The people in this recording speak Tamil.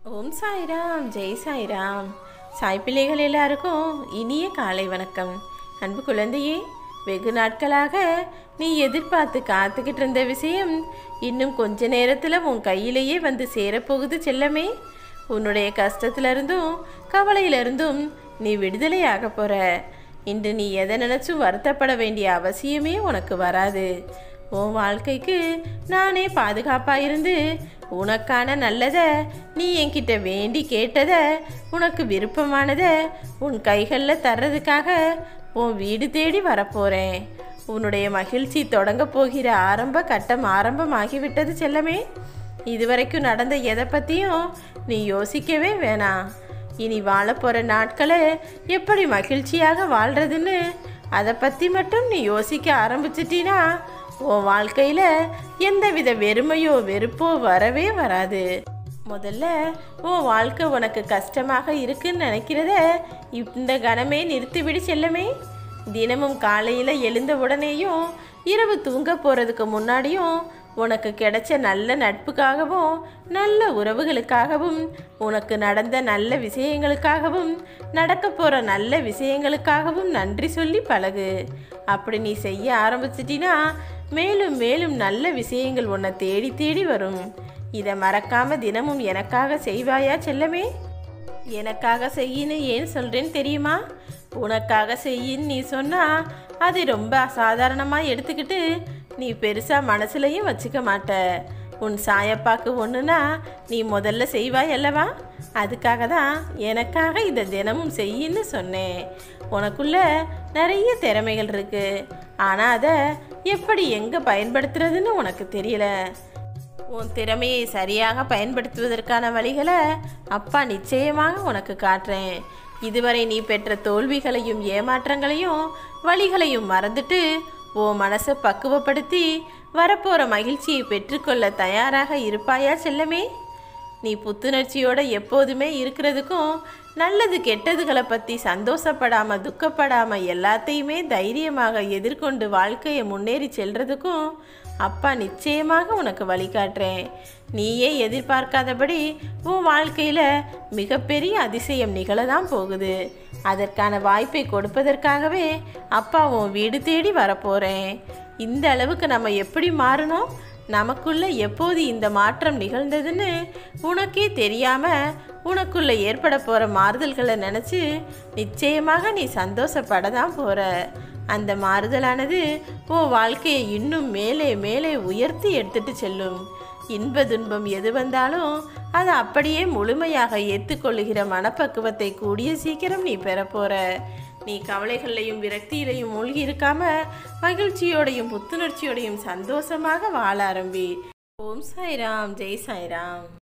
ஓம் சாய்ராம் ஜெய் சாய்ராம் சாய் பிள்ளைகள் எல்லாருக்கும் இனிய காலை வணக்கம் அன்பு குழந்தையே வெகு நாட்களாக நீ எதிர்பார்த்து காத்துக்கிட்டு இருந்த விஷயம் இன்னும் கொஞ்ச நேரத்தில் உன் கையிலேயே வந்து சேரப்போகுது செல்லமே உன்னுடைய கஷ்டத்திலிருந்தும் கவலையிலிருந்தும் நீ விடுதலையாக போற இன்று நீ எதை நினைச்சும் வருத்தப்பட வேண்டிய அவசியமே உனக்கு வராது உன் வாழ்க்கைக்கு நானே பாதுகாப்பாக இருந்து உனக்கான நல்லதை நீ என்கிட்ட வேண்டி கேட்டதை உனக்கு விருப்பமானதை உன் கைகளில் தர்றதுக்காக உன் வீடு தேடி வரப்போகிறேன் உன்னுடைய மகிழ்ச்சி தொடங்க போகிற ஆரம்ப கட்டம் ஆரம்பமாகிவிட்டது செல்லமே இதுவரைக்கும் நடந்த எதை பற்றியும் நீ யோசிக்கவே வேணாம் இனி வாழ போகிற நாட்களை எப்படி மகிழ்ச்சியாக வாழ்கிறதுன்னு அதை பற்றி மட்டும் நீ யோசிக்க ஆரம்பிச்சிட்டினா உன் வாழ்க்கையில் எந்தவித வெறுமையோ வெறுப்போ வரவே வராது முதல்ல உன் வாழ்க்கை உனக்கு கஷ்டமாக இருக்குன்னு நினைக்கிறத இந்த கணமே நிறுத்திவிடு செல்லமே தினமும் காலையில் எழுந்த உடனேயும் இரவு தூங்க போகிறதுக்கு முன்னாடியும் உனக்கு கிடைச்ச நல்ல நட்புக்காகவும் நல்ல உறவுகளுக்காகவும் உனக்கு நடந்த நல்ல விஷயங்களுக்காகவும் நடக்க போகிற நல்ல விஷயங்களுக்காகவும் நன்றி சொல்லி பழகு அப்படி நீ செய்ய ஆரம்பிச்சிட்டினா மேலும் மேலும் நல்ல விஷயங்கள் உன்னை தேடி தேடி வரும் இதை மறக்காம தினமும் எனக்காக செய்வாயா செல்லமே எனக்காக செய்யின்னு ஏன் சொல்கிறேன்னு தெரியுமா உனக்காக செய்யின்னு நீ சொன்னா அது ரொம்ப அசாதாரணமாக எடுத்துக்கிட்டு நீ பெருசாக மனசுலையும் வச்சுக்க மாட்ட உன் சாயப்பாக்கு ஒன்றுனா நீ முதல்ல செய்வாய் அல்லவா அதுக்காக தான் எனக்காக இதை தினமும் செய்யின்னு சொன்னேன் உனக்குள்ள நிறைய திறமைகள் இருக்கு ஆனால் அதை எப்படி எங்கே பயன்படுத்துறதுன்னு உனக்கு தெரியல உன் திறமையை சரியாக பயன்படுத்துவதற்கான வழிகளை அப்பா நிச்சயமாக உனக்கு காட்டுறேன் இதுவரை நீ பெற்ற தோல்விகளையும் ஏமாற்றங்களையும் வழிகளையும் மறந்துட்டு உன் மனசை பக்குவப்படுத்தி வரப்போகிற மகிழ்ச்சியை பெற்றுக்கொள்ள தயாராக இருப்பாயா செல்லமே நீ புத்துணர்ச்சியோட எப்போதுமே இருக்கிறதுக்கும் நல்லது கெட்டதுகளை பற்றி சந்தோஷப்படாமல் துக்கப்படாமல் எல்லாத்தையுமே தைரியமாக எதிர்கொண்டு வாழ்க்கையை முன்னேறி செல்றதுக்கும் அப்பா நிச்சயமாக உனக்கு வழிகாட்டுறேன் நீயே எதிர்பார்க்காதபடி உன் வாழ்க்கையில் மிகப்பெரிய அதிசயம் நிகழதான் போகுது அதற்கான வாய்ப்பை கொடுப்பதற்காகவே அப்பா உன் வீடு தேடி வரப்போகிறேன் இந்த அளவுக்கு நம்ம எப்படி மாறணும் நமக்குள்ள எப்போது இந்த மாற்றம் நிகழ்ந்ததுன்னு உனக்கே தெரியாம உனக்குள்ள ஏற்பட போற மாறுதல்களை நினைச்சு நிச்சயமாக நீ சந்தோஷப்பட தான் போற அந்த மாறுதலானது உன் வாழ்க்கையை இன்னும் மேலே மேலே உயர்த்தி எடுத்துட்டு செல்லும் இன்ப துன்பம் எது வந்தாலும் அதை அப்படியே முழுமையாக ஏற்றுக்கொள்ளுகிற மனப்பக்குவத்தை கூடிய சீக்கிரம் நீ பெறப்போற நீ கவலைகளையும் விரக்தியிலையும் மூழ்கி இருக்காம மகிழ்ச்சியோடையும் புத்துணர்ச்சியோடையும் சந்தோஷமாக வாழ ஆரம்பி ஓம் சாய்ராம் ஜெய் சாய்ராம்